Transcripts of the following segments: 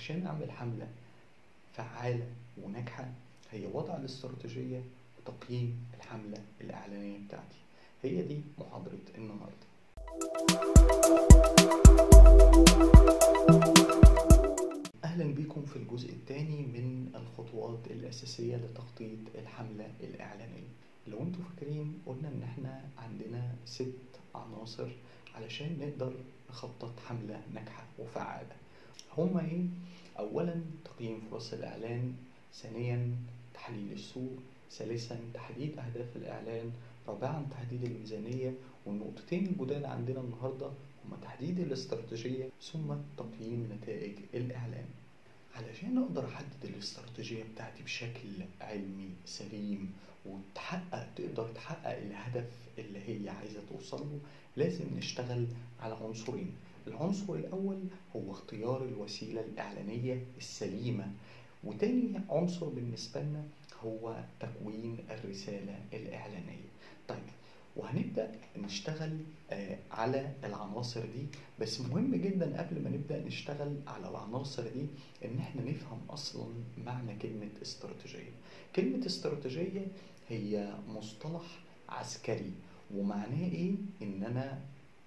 علشان اعمل حملة فعالة وناجحة هي وضع الاستراتيجية وتقييم الحملة الإعلانية بتاعتي هي دي محاضرة النهاردة أهلا بكم في الجزء الثاني من الخطوات الأساسية لتخطيط الحملة الإعلانية لو انتوا فاكرين قلنا ان احنا عندنا ست عناصر علشان نقدر نخطط حملة ناجحة وفعالة هما ايه؟ اولا تقييم فرص الاعلان ثانيا تحليل السوق ثالثا تحديد اهداف الاعلان رابعا تحديد الميزانية والنقطتين الجداد عندنا النهاردة هما تحديد الاستراتيجية ثم تقييم نتائج الاعلان علشان اقدر احدد الاستراتيجية بتاعتي بشكل علمي سليم وتحقق تقدر تحقق الهدف اللي هي عايزة توصل له لازم نشتغل على عنصرين العنصر الأول هو اختيار الوسيلة الإعلانية السليمة وتاني عنصر بالنسبة لنا هو تكوين الرسالة الإعلانية طيب وهنبدأ نشتغل على العناصر دي بس مهم جدا قبل ما نبدأ نشتغل على العناصر دي ان احنا نفهم اصلا معنى كلمة استراتيجية كلمة استراتيجية هي مصطلح عسكري ومعناه ايه ان انا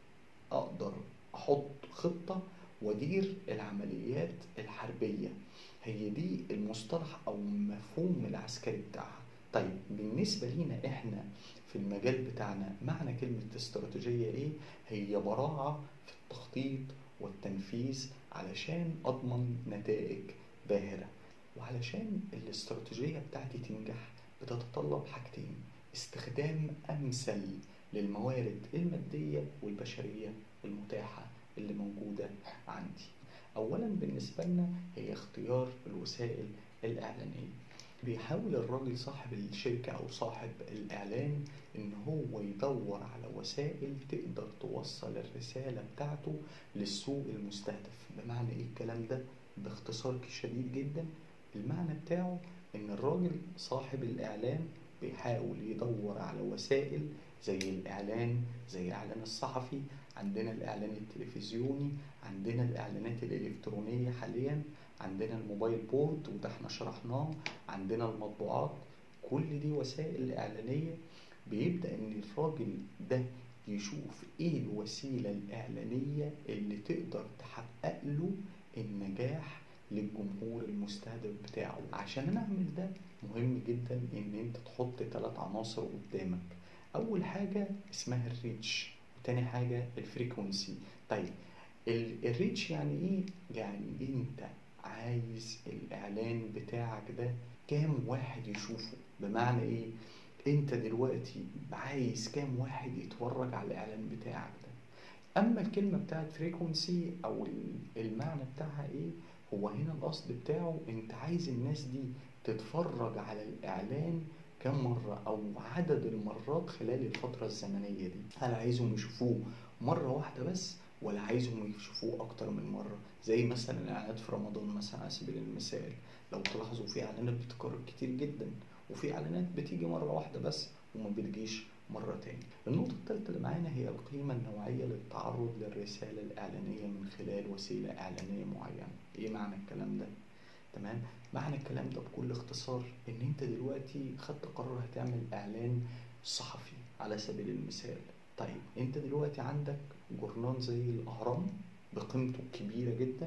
اقدر احط خطة وادير العمليات الحربية هي دي المصطلح او المفهوم العسكري بتاعها طيب بالنسبة لينا احنا في المجال بتاعنا معنى كلمة استراتيجية ايه هي براعة في التخطيط والتنفيذ علشان اضمن نتائج باهرة وعلشان الاستراتيجية بتاعتي تنجح بتتطلب حاجتين استخدام امثل للموارد المادية والبشرية المتاحة اللي موجودة عندي اولا بالنسبة لنا هي اختيار الوسائل الاعلانية بيحاول الراجل صاحب الشركة أو صاحب الإعلان إن هو يدور على وسائل تقدر توصل الرسالة بتاعته للسوق المستهدف بمعنى إيه الكلام ده؟ باختصار شديد جدا المعنى بتاعه إن الراجل صاحب الإعلان بيحاول يدور على وسائل زي الإعلان زي الإعلان الصحفي عندنا الإعلان التلفزيوني عندنا الإعلانات الإلكترونية حاليا عندنا الموبايل بورد وده احنا شرحناه عندنا المطبوعات كل دي وسائل إعلانية بيبدأ إن الراجل ده يشوف إيه الوسيلة الإعلانية اللي تقدر تحقق له النجاح للجمهور المستهدف بتاعه عشان أنا أعمل ده مهم جدا إن أنت تحط ثلاث عناصر قدامك أول حاجة اسمها الريتش وتاني حاجة الفريكونسي طيب الريتش يعني إيه؟ يعني أنت عايز الإعلان بتاعك ده كام واحد يشوفه بمعنى إيه؟ أنت دلوقتي عايز كام واحد يتفرج على الإعلان بتاعك ده أما الكلمة بتاعت فريكونسي أو المعنى بتاعها إيه؟ هو هنا القصد بتاعه أنت عايز الناس دي تتفرج على الإعلان كم مرة أو عدد المرات خلال الفترة الزمنية دي هل عايزهم يشوفوه مرة واحدة بس ولا عايزهم يشوفوه أكتر من مرة زي مثلا الإعلانات في رمضان مثلا على سبيل المثال لو تلاحظوا في إعلانات بتتكرر كتير جدا وفي إعلانات بتيجي مرة واحدة بس وما بتجيش مرة تاني النقطة الثالثة اللي معانا هي القيمة النوعية للتعرض للرسالة الإعلانية من خلال وسيلة إعلانية معينة إيه معنى الكلام ده؟ تمام معنى الكلام ده بكل اختصار ان انت دلوقتي خدت قرار هتعمل اعلان صحفي على سبيل المثال طيب انت دلوقتي عندك جورنال زي الاهرام بقيمته كبيرة جدا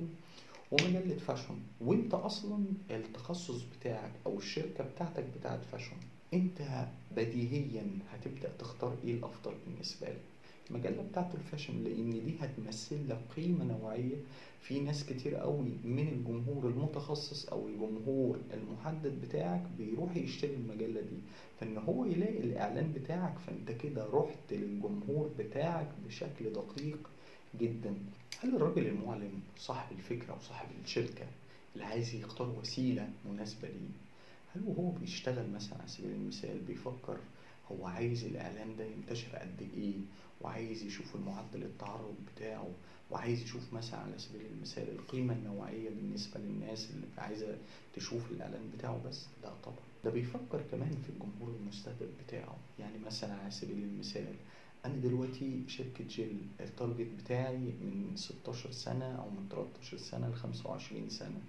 ومجلة فاشون وانت اصلا التخصص بتاعك او الشركة بتاعتك بتاعت فاشون انت بديهيا هتبدأ تختار ايه الافضل بالنسبة لك المجلة بتاعت الفاشن لان دي هتمثل لك قيمة نوعية في ناس كتير قوي من الجمهور المتخصص او الجمهور المحدد بتاعك بيروح يشتري المجلة دي فان هو يلاقي الاعلان بتاعك فانت كده رحت للجمهور بتاعك بشكل دقيق جدا هل الراجل المعلن صاحب الفكرة وصاحب الشركة اللي عايز يختار وسيلة مناسبة ليه هل وهو بيشتغل مثلا على سبيل المثال بيفكر هو عايز الإعلان ده ينتشر قد إيه وعايز يشوف المعدل التعرض بتاعه وعايز يشوف مثلا على سبيل المثال القيمة النوعية بالنسبة للناس اللي عايزة تشوف الإعلان بتاعه بس لا طبعا ده بيفكر كمان في الجمهور المستهدف بتاعه يعني مثلا على سبيل المثال أنا دلوقتي شركة جيل التارجت بتاعي من 16 سنة أو من 13 سنة ل 25 سنة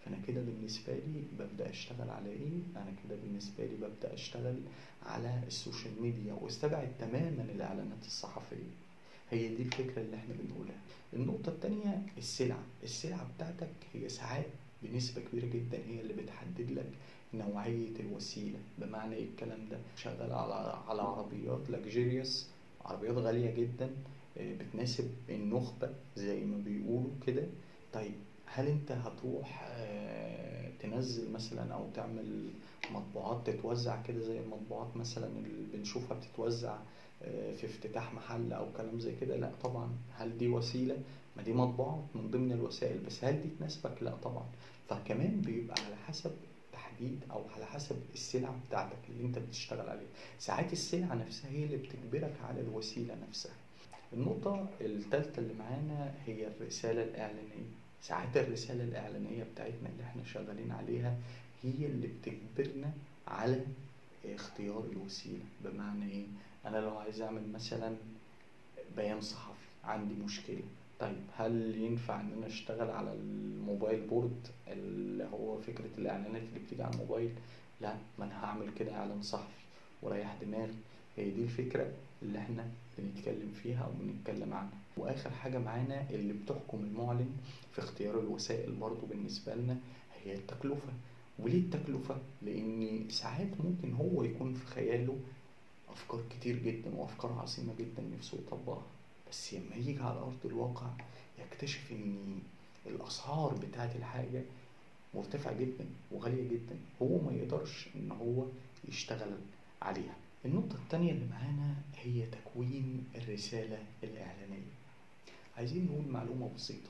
فانا كده بالنسبه لي ببدا اشتغل على ايه انا كده بالنسبه لي ببدا اشتغل على السوشيال ميديا واستبعد تماما الاعلانات الصحفيه هي دي الفكره اللي احنا بنقولها النقطه الثانيه السلعه السلعه بتاعتك هي ساعات بنسبه كبيره جدا هي اللي بتحدد لك نوعيه الوسيله بمعنى ايه الكلام ده شغال على على عربيات لكجيريوس عربيات غاليه جدا بتناسب النخبه زي ما بيقولوا كده طيب هل انت هتروح تنزل مثلا او تعمل مطبوعات تتوزع كده زي المطبوعات مثلا اللي بنشوفها بتتوزع في افتتاح محل او كلام زي كده لا طبعا هل دي وسيله ما دي مطبوعات من ضمن الوسائل بس هل دي تناسبك لا طبعا فكمان بيبقى على حسب تحديد او على حسب السلعه بتاعتك اللي انت بتشتغل عليها ساعات السلعه نفسها هي اللي بتجبرك على الوسيله نفسها النقطه الثالثه اللي معانا هي الرساله الاعلانيه ساعات الرسالة الإعلانية بتاعتنا اللي احنا شغالين عليها هي اللي بتجبرنا على اختيار الوسيلة بمعنى ايه انا لو عايز اعمل مثلا بيان صحفي عندي مشكلة طيب هل ينفع ان انا اشتغل على الموبايل بورد اللي هو فكرة الاعلانات اللي بتيجي على الموبايل لا ما انا هعمل كده اعلان صحفي وريح دماغي هي دي الفكرة اللي احنا بنتكلم فيها او بنتكلم عنها واخر حاجة معانا اللي بتحكم المعلن في اختيار الوسائل برضو بالنسبة لنا هي التكلفة وليه التكلفة؟ لأن ساعات ممكن هو يكون في خياله أفكار كتير جدا وأفكار عظيمة جدا نفسه يطبقها بس لما يجي على أرض الواقع يكتشف إن الأسعار بتاعة الحاجة مرتفعة جدا وغالية جدا هو ما يقدرش إن هو يشتغل عليها النقطة التانية اللي معانا هي تكوين الرسالة الإعلانية عايزين نقول معلومة بسيطة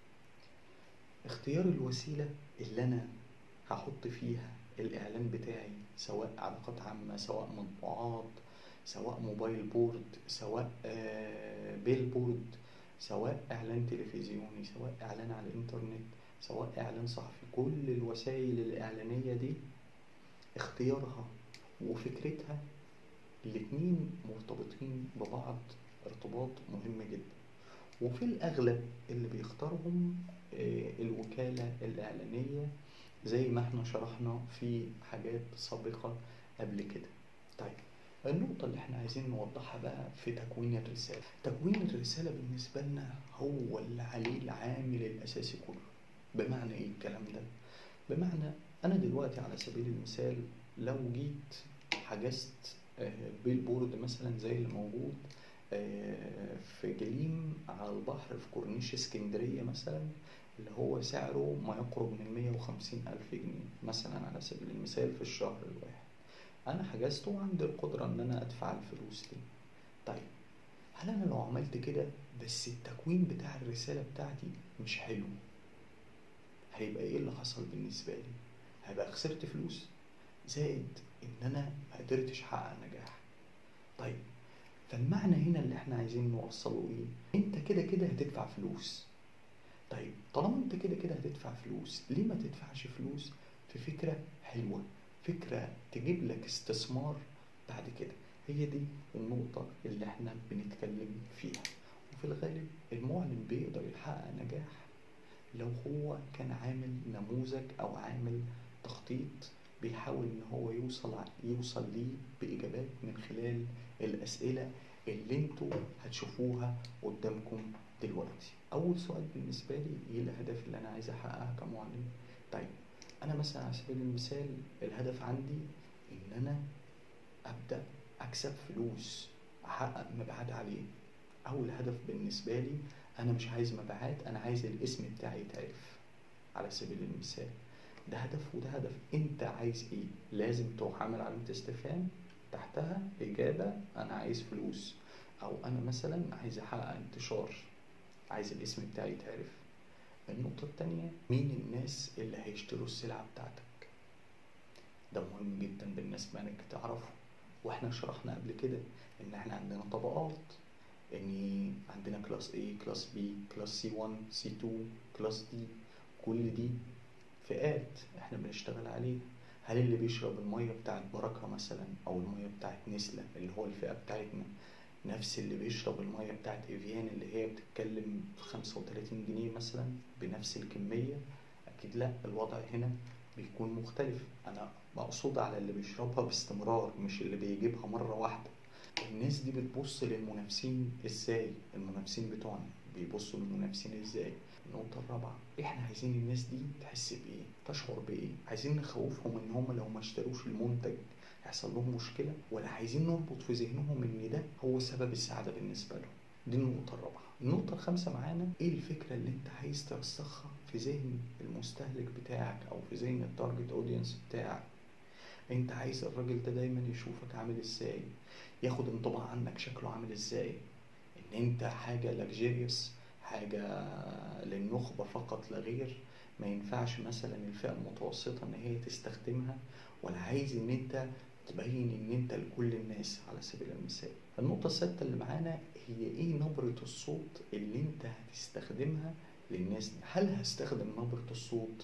اختيار الوسيلة اللي أنا هحط فيها الإعلان بتاعي سواء علاقات عامة سواء مطبوعات سواء موبايل بورد سواء بيل بورد سواء إعلان تلفزيوني سواء إعلان على الإنترنت سواء إعلان صحفي كل الوسائل الإعلانية دي اختيارها وفكرتها الاتنين مرتبطين ببعض ارتباط مهم جدا وفي الأغلب اللي بيختارهم الوكالة الإعلانية زي ما احنا شرحنا في حاجات سابقة قبل كده طيب النقطة اللي احنا عايزين نوضحها بقى في تكوين الرسالة تكوين الرسالة بالنسبة لنا هو اللي عليه العامل الأساسي كله بمعنى ايه الكلام ده بمعنى انا دلوقتي على سبيل المثال لو جيت حجزت بيل بورد مثلا زي اللي موجود في جليم على البحر في كورنيش اسكندرية مثلا اللي هو سعره ما يقرب من 150 ألف جنيه مثلا على سبيل المثال في الشهر الواحد أنا حجزته وعندي القدرة إن أنا أدفع الفلوس دي طيب هل أنا لو عملت كده بس التكوين بتاع الرسالة بتاعتي مش حلو هيبقى إيه اللي حصل بالنسبة لي؟ هيبقى خسرت فلوس زائد إن أنا ما قدرتش أحقق نجاح طيب فالمعنى هنا اللي احنا عايزين نوصله ايه انت كده كده هتدفع فلوس طيب طالما انت كده كده هتدفع فلوس ليه ما تدفعش فلوس في فكرة حلوة فكرة تجيب لك استثمار بعد كده هي دي النقطة اللي احنا بنتكلم فيها وفي الغالب المعلن بيقدر يحقق نجاح لو هو كان عامل نموذج او عامل تخطيط بيحاول ان هو يوصل يوصل ليه باجابات من خلال الاسئله اللي انتوا هتشوفوها قدامكم دلوقتي اول سؤال بالنسبه لي ايه الاهداف اللي انا عايز احققها كمعلن طيب انا مثلا على سبيل المثال الهدف عندي ان انا ابدا اكسب فلوس احقق مبيعات عليه اول هدف بالنسبه لي انا مش عايز مبيعات انا عايز الاسم بتاعي يتعرف على سبيل المثال ده هدف وده هدف انت عايز ايه لازم تروح عامل علامة استفهام تحتها اجابة انا عايز فلوس او انا مثلا عايز احقق انتشار عايز الاسم بتاعي يتعرف النقطة التانية مين الناس اللي هيشتروا السلعة بتاعتك ده مهم جدا بالنسبة انك تعرفه واحنا شرحنا قبل كده ان احنا عندنا طبقات ان عندنا كلاس A كلاس B كلاس C1 C2 كلاس D كل دي فئات احنا بنشتغل عليها هل اللي بيشرب المية بتاعت بركة مثلا او المية بتاعت نسلة اللي هو الفئة بتاعتنا نفس اللي بيشرب المية بتاعت ايفيان اللي هي بتتكلم في خمسة وتلاتين جنيه مثلا بنفس الكمية اكيد لا الوضع هنا بيكون مختلف انا مقصود على اللي بيشربها باستمرار مش اللي بيجيبها مرة واحدة الناس دي بتبص للمنافسين ازاي المنافسين بتوعنا بيبصوا للمنافسين ازاي النقطة الرابعة احنا عايزين الناس دي تحس بايه تشعر بايه عايزين نخوفهم ان هم لو ما اشتروش المنتج هيحصل لهم مشكلة ولا عايزين نربط في ذهنهم ان ده هو سبب السعادة بالنسبة لهم دي النقطة الرابعة النقطة الخامسة معانا ايه الفكرة اللي انت عايز ترسخها في ذهن المستهلك بتاعك او في ذهن التارجت اودينس بتاعك انت عايز الراجل ده دايما يشوفك عامل ازاي ياخد انطباع عنك شكله عامل ازاي ان انت حاجة لكجيريوس حاجة للنخبة فقط لا غير ما ينفعش مثلا الفئة المتوسطة ان هي تستخدمها ولا عايز ان انت تبين ان انت لكل الناس على سبيل المثال النقطة السادسة اللي معانا هي ايه نبرة الصوت اللي انت هتستخدمها للناس دي هل هستخدم نبرة الصوت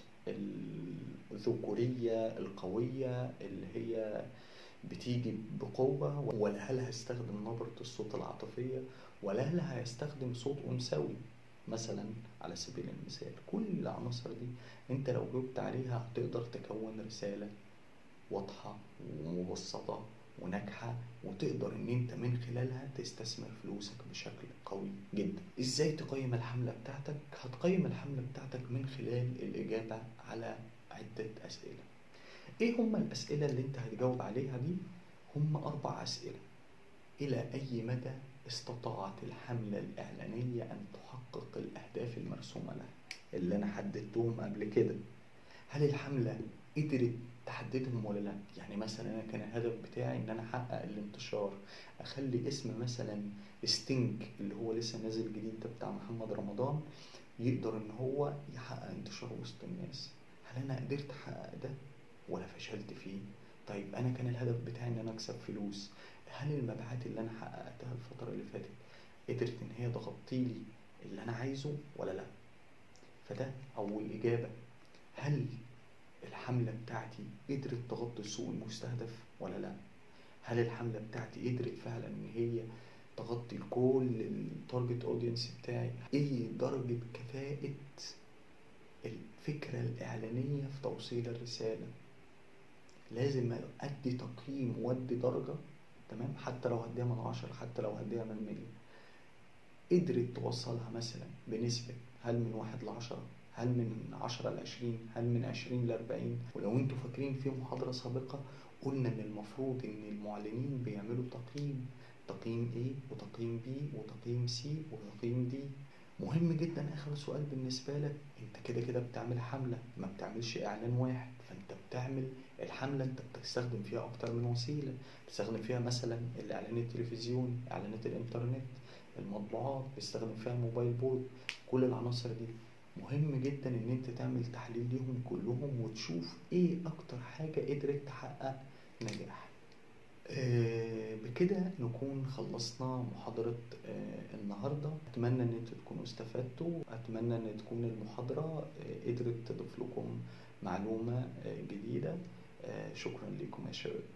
الذكورية القوية اللي هي بتيجي بقوة ولا هل هستخدم نبرة الصوت العاطفية ولا هل هستخدم صوت أنثوي مثلا على سبيل المثال كل العناصر دي انت لو جبت عليها هتقدر تكون رسالة واضحة ومبسطة وناجحة وتقدر ان انت من خلالها تستثمر فلوسك بشكل قوي جدا ازاي تقيم الحملة بتاعتك هتقيم الحملة بتاعتك من خلال الاجابة على عدة اسئلة ايه هم الاسئلة اللي انت هتجاوب عليها دي هم اربع اسئلة الى اي مدى استطاعت الحملة الاعلانية ان تحقق الاهداف المرسومة لها اللي انا حددتهم قبل كده هل الحملة قدرت تحددهم ولا لا يعني مثلا انا كان الهدف بتاعي ان انا احقق الانتشار اخلي اسم مثلا ستينج اللي هو لسه نازل جديد ده بتاع محمد رمضان يقدر ان هو يحقق انتشار وسط الناس هل انا قدرت احقق ده ولا فشلت فيه طيب انا كان الهدف بتاعي ان انا اكسب فلوس هل المبيعات اللي انا حققتها الفترة اللي فاتت قدرت ان هي تغطي لي اللي انا عايزه ولا لا فده اول اجابة هل الحملة بتاعتي قدرت تغطي السوق المستهدف ولا لا هل الحملة بتاعتي قدرت فعلا ان هي تغطي كل التارجت اودينس بتاعي ايه درجة كفاءة الفكرة الإعلانية في توصيل الرسالة لازم أدي تقييم وأدي درجة تمام حتى لو هديها من عشرة حتى لو هديها من مية قدرت توصلها مثلا بنسبة هل من واحد لعشرة هل من عشرة لعشرين هل من عشرين لأربعين ولو انتوا فاكرين في محاضرة سابقة قلنا ان المفروض ان المعلنين بيعملوا تقييم تقييم A وتقييم B وتقييم C وتقييم D مهم جدا اخر سؤال بالنسبة لك انت كده كده بتعمل حملة ما بتعملش اعلان واحد فانت بتعمل الحملة انت بتستخدم فيها اكتر من وسيلة بتستخدم فيها مثلا الاعلان التلفزيون اعلانات الانترنت المطبوعات بتستخدم فيها الموبايل بورد كل العناصر دي مهم جدا ان انت تعمل تحليل ليهم كلهم وتشوف ايه اكتر حاجة قدرت تحقق نجاح آه بكده نكون خلصنا محاضرة آه النهاردة أتمنى أن انتوا تكونوا استفدتوا أتمنى أن تكون المحاضرة آه قدرت تضيف لكم معلومة جديدة شكرا لكم يا شباب